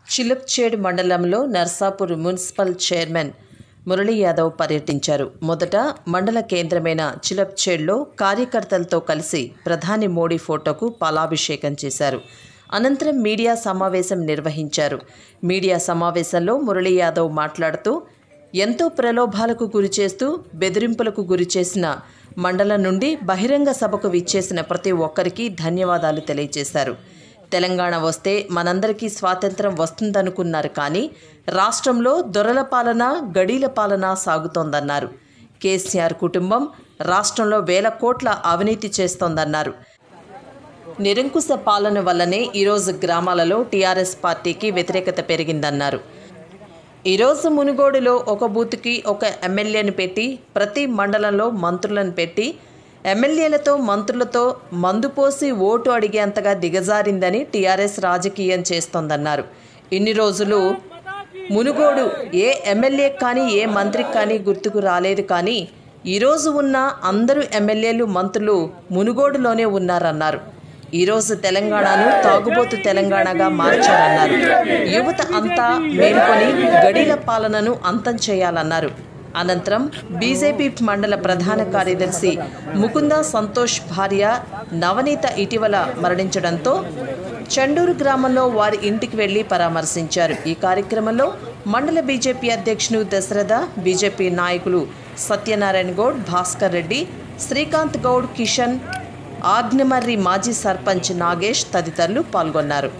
చిలుప్చేడ్ మండలంలో Narsapur municipal chairman Murali Yadav పర్యటించారు మొదట మండల కేంద్రమైన చిలప్చేడ్లో కార్యకర్తలతో కలిసి ప్రధాని మోడీ ఫోటోకు పాలాభిషేకం చేశారు అనంతరం మీడియా సమావేశం నిర్వహించారు మీడియా సమావేశంలో మురళీ యాదవ్ మాట్లాడుతూ ఎంతో ప్రలోభాలకు గురిచేస్తూ బెదిరింపులకు గురిచేసిన మండలం నుండి బహిరంగ సభకు విచ్చేసిన ప్రతి ఒక్కరికి ధన్యవాదాలు తెలియజేశారు తెలంగాణ వస్తే మనందరికీ స్వాతంత్రం వస్తుందనుకున్నారు కానీ రాష్ట్రంలో దొరల పాలన గడీల పాలన సాగుతోందన్నారు కేసీఆర్ కుటుంబం రాష్ట్రంలో వేల కోట్ల అవినీతి చేస్తోందన్నారు నిరంకుశ పాలన వల్లనే ఈరోజు గ్రామాలలో టీఆర్ఎస్ పార్టీకి వ్యతిరేకత పెరిగిందన్నారు ఈరోజు మునుగోడులో ఒక బూత్కి ఒక ఎమ్మెల్యేని పెట్టి ప్రతి మండలంలో మంత్రులను పెట్టి ఎమ్మెల్యేలతో మంత్రులతో మందు పోసి ఓటు అడిగేంతగా దిగజారిందని టీఆర్ఎస్ రాజకీయం చేస్తోందన్నారు ఇన్ని రోజులు మునుగోడు ఏ ఎమ్మెల్యే కానీ ఏ మంత్రికి కానీ గుర్తుకు రాలేదు కానీ ఈరోజు ఉన్న అందరూ ఎమ్మెల్యేలు మంత్రులు మునుగోడులోనే ఉన్నారన్నారు ఈరోజు తెలంగాణను తాగుబోతు తెలంగాణగా మార్చారన్నారు యువత అంతా మేల్కొని గడీల పాలనను అంతం చేయాలన్నారు అనంతరం బీజేపీ మండల ప్రధాన కార్యదర్శి ముకుంద సంతోష్ భార్య నవనీత ఇటీవల మరణించడంతో చండూరు గ్రామంలో వారి ఇంటికి వెళ్లి పరామర్శించారు ఈ కార్యక్రమంలో మండల బీజేపీ అధ్యక్షుడు దశరథ బీజేపీ నాయకులు సత్యనారాయణ గౌడ్ భాస్కర్ రెడ్డి శ్రీకాంత్ గౌడ్ కిషన్ ఆగ్నమర్రి మాజీ సర్పంచ్ నాగేష్ తదితరులు పాల్గొన్నారు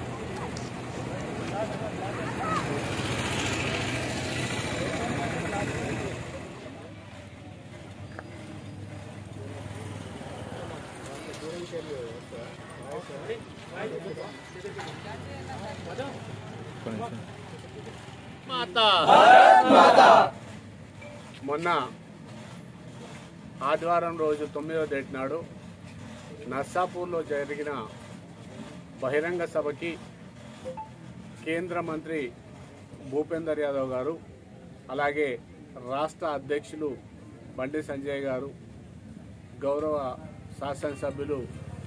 మొన్న ఆదివారం రోజు తొమ్మిదో తేదీ నాడు నర్సాపూర్లో జరిగిన బహిరంగ సభకి కేంద్ర మంత్రి భూపేందర్ యాదవ్ గారు అలాగే రాష్ట్ర అధ్యక్షులు బండి సంజయ్ గారు గౌరవ శాసనసభ్యులు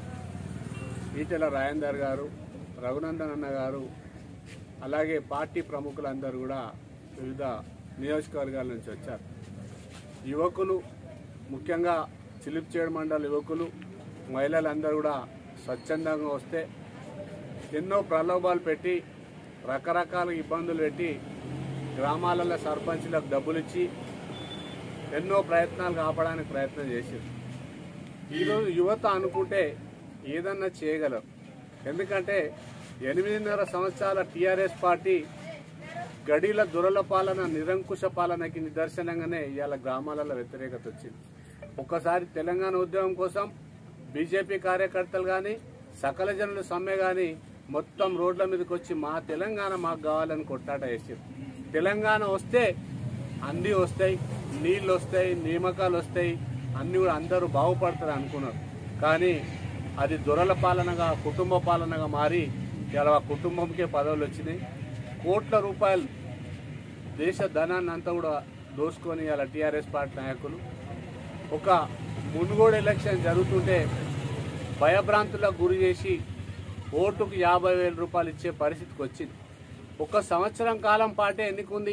ఈటెల రాజేందర్ గారు రఘునందన్ అన్న గారు అలాగే పార్టీ ప్రముఖులందరూ కూడా వివిధ నియోజకవర్గాల నుంచి వచ్చారు యువకులు ముఖ్యంగా చిలిప్చేడు మండల యువకులు మహిళలందరూ కూడా స్వచ్ఛందంగా వస్తే ఎన్నో ప్రలోభాలు పెట్టి రకరకాల ఇబ్బందులు పెట్టి గ్రామాలలో సర్పంచ్లకు డబ్బులు ఇచ్చి ఎన్నో ప్రయత్నాలు కాపడానికి ప్రయత్నం చేశారు ఈరోజు యువత అనుకుంటే ఏదన్నా చేయగలరు ఎందుకంటే ఎనిమిదిన్నర సంవత్సరాల టీఆర్ఎస్ పార్టీ గడీల దురల పాలన నిరంకుశ పాలనకి నిదర్శనంగానే ఇవాళ గ్రామాలలో వ్యతిరేకత వచ్చింది ఒక్కసారి తెలంగాణ ఉద్యమం కోసం బీజేపీ కార్యకర్తలు కానీ సకల జనుల సమ్మె కానీ మొత్తం రోడ్ల మీదకి వచ్చి మా తెలంగాణ మాకు కావాలని కొట్టాట వేసారు తెలంగాణ వస్తే అన్నీ వస్తాయి నీళ్ళు వస్తాయి నియామకాలు వస్తాయి అన్నీ కూడా అందరూ బాగుపడతారు అనుకున్నారు కానీ అది దొరల పాలనగా కుటుంబ పాలనగా మారి ఇలా ఆ కుటుంబంకే పదవులు వచ్చినాయి కోట్ల రూపాయలు దేశ ధనాన్ని అంతా కూడా దోసుకొని ఇలా టీఆర్ఎస్ పార్టీ నాయకులు ఒక మునుగోడు ఎలక్షన్ జరుగుతుంటే భయభ్రాంతులకు గురి చేసి ఓటుకు యాభై వేల రూపాయలు ఇచ్చే పరిస్థితికి వచ్చింది ఒక సంవత్సరం కాలం పాటే ఎన్నికుంది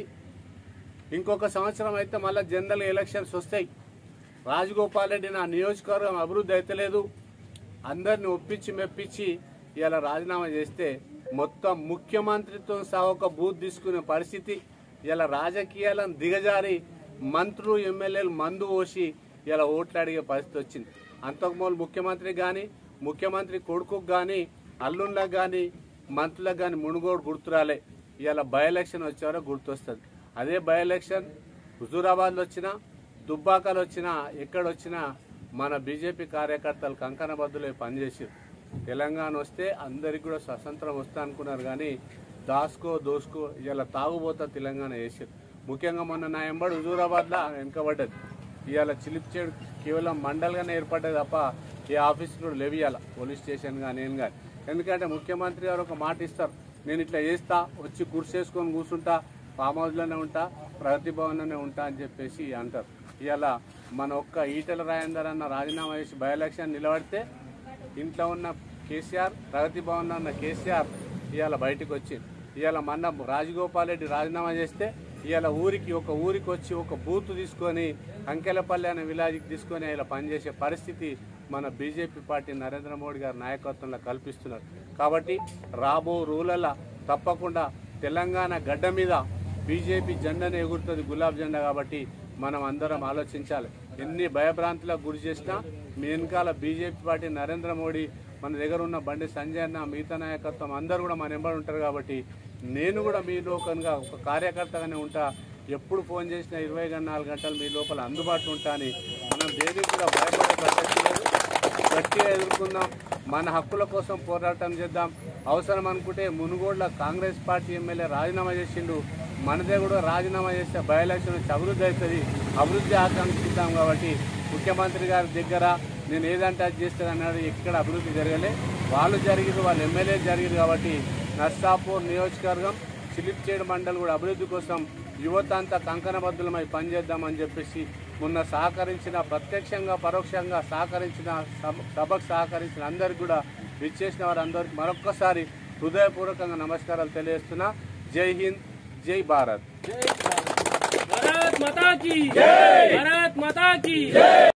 ఇంకొక సంవత్సరం అయితే మళ్ళీ జనరల్ ఎలక్షన్స్ వస్తాయి రాజగోపాల్ రెడ్డి నా నియోజకవర్గం అభివృద్ధి అయితలేదు అందరిని ఒప్పించి మెప్పించి ఇలా రాజీనామా చేస్తే మొత్తం ముఖ్యమంత్రితో సహా ఒక బూత్ తీసుకునే పరిస్థితి ఇలా రాజకీయాలను దిగజారి మంత్రులు ఎమ్మెల్యేలు మందు పోసి ఇలా ఓట్లు అడిగే పరిస్థితి వచ్చింది అంతకుముందు ముఖ్యమంత్రికి కానీ ముఖ్యమంత్రి కొడుకుకు కానీ అల్లుళ్ళకి కానీ మంత్రులకు కానీ మునుగోడు గుర్తురాలే ఇలా బై ఎలక్షన్ వచ్చారో గుర్తొస్తుంది అదే బై ఎలక్షన్ హుజూరాబాద్లో వచ్చినా దుబ్బాకలు వచ్చినా ఎక్కడొచ్చినా మన బీజేపీ కార్యకర్తలు కంకణబద్దులై పనిచేసారు తెలంగాణ వస్తే అందరికి కూడా స్వతంత్రం వస్తా అనుకున్నారు కానీ దాసుకో దోసుకో ఇలా తాగుబోతా తెలంగాణ వేసారు ముఖ్యంగా మొన్న నా ఎంబడి హుజూరాబాద్లో వెనుకబడ్డది ఇవాళ చిలిప్చేడు కేవలం మండల్గానే ఏర్పడ్డది తప్ప ఏ ఆఫీస్ కూడా లేవియాల పోలీస్ స్టేషన్ కానీ నేను కానీ ఎందుకంటే ముఖ్యమంత్రి గారు ఒక మాట ఇస్తారు నేను ఇట్లా చేస్తా వచ్చి కుర్చేసుకొని కూర్చుంటా ఫామ్ హౌస్లోనే ఉంటా ప్రగతి భవన్లోనే ఉంటా అని చెప్పేసి అంటారు ఇవాళ మన ఒక్క ఈటెల రాజేందర్ అన్న రాజీనామా చేసి బై ఎలక్షన్ నిలబడితే ఇంట్లో ఉన్న కేసీఆర్ ప్రగతి భవన్లో ఉన్న కేసీఆర్ ఇవాళ బయటకు వచ్చి ఇవాళ మొన్న రాజగోపాల్ రెడ్డి రాజీనామా చేస్తే ఇవాళ ఊరికి ఒక ఊరికి వచ్చి ఒక బూత్ తీసుకొని అంకెలపల్లి అనే విలేజ్కి తీసుకొని ఇలా పనిచేసే పరిస్థితి మన బీజేపీ పార్టీ నరేంద్ర మోడీ గారి నాయకత్వంలో కల్పిస్తున్నారు కాబట్టి రాబో రోజులలో తప్పకుండా తెలంగాణ గడ్డ మీద బీజేపీ జెండానే ఎగురుతుంది గులాబ్ జెండా కాబట్టి మనం అందరం ఆలోచించాలి ఎన్ని భయభ్రాంతులకు గురి చేసినా మీ వెనకాల బీజేపీ పార్టీ నరేంద్ర మోడీ మన దగ్గర ఉన్న బండి సంజయ్ అన్న మిగతా నాయకత్వం అందరూ కూడా మన వెంబడి ఉంటారు కాబట్టి నేను కూడా మీ లోకల్గా ఒక కార్యకర్తగానే ఉంటా ఎప్పుడు ఫోన్ చేసినా ఇరవై గంట నాలుగు గంటలు మీ లోపల అందుబాటులో ఉంటా అని మనం దేనికి కూడా భయపడే ప్రసక్తి లేదు గట్టిగా ఎదుర్కొందాం మన హక్కుల కోసం పోరాటం చేద్దాం అవసరం అనుకుంటే మునుగోడ్ల కాంగ్రెస్ పార్టీ ఎమ్మెల్యే రాజీనామా చేసిండు మనదే కూడా రాజీనామా చేస్తే బై ఎలక్షన్ వచ్చి అభివృద్ధి అవుతుంది అభివృద్ధి ఆకాంక్షిద్దాం కాబట్టి ముఖ్యమంత్రి గారి దగ్గర నేను ఏదంటే అది చేస్తాను అన్నాడు ఎక్కడ అభివృద్ధి జరగలే వాళ్ళు జరిగింది వాళ్ళ ఎమ్మెల్యే జరిగింది కాబట్టి నర్సాపూర్ నియోజకవర్గం చిలిప్చేడు మండలి కూడా అభివృద్ధి కోసం యువత అంతా కంకణబద్దులమై పనిచేద్దామని చెప్పేసి మొన్న సహకరించిన ప్రత్యక్షంగా పరోక్షంగా సహకరించిన సభ- సభకు సహకరించిన అందరికి కూడా విచ్చేసిన వారందరికీ మరొక్కసారి హృదయపూర్వకంగా నమస్కారాలు తెలియజేస్తున్నా జై హింద్ జై భారత్ भारत माता की जय भारत माता की जय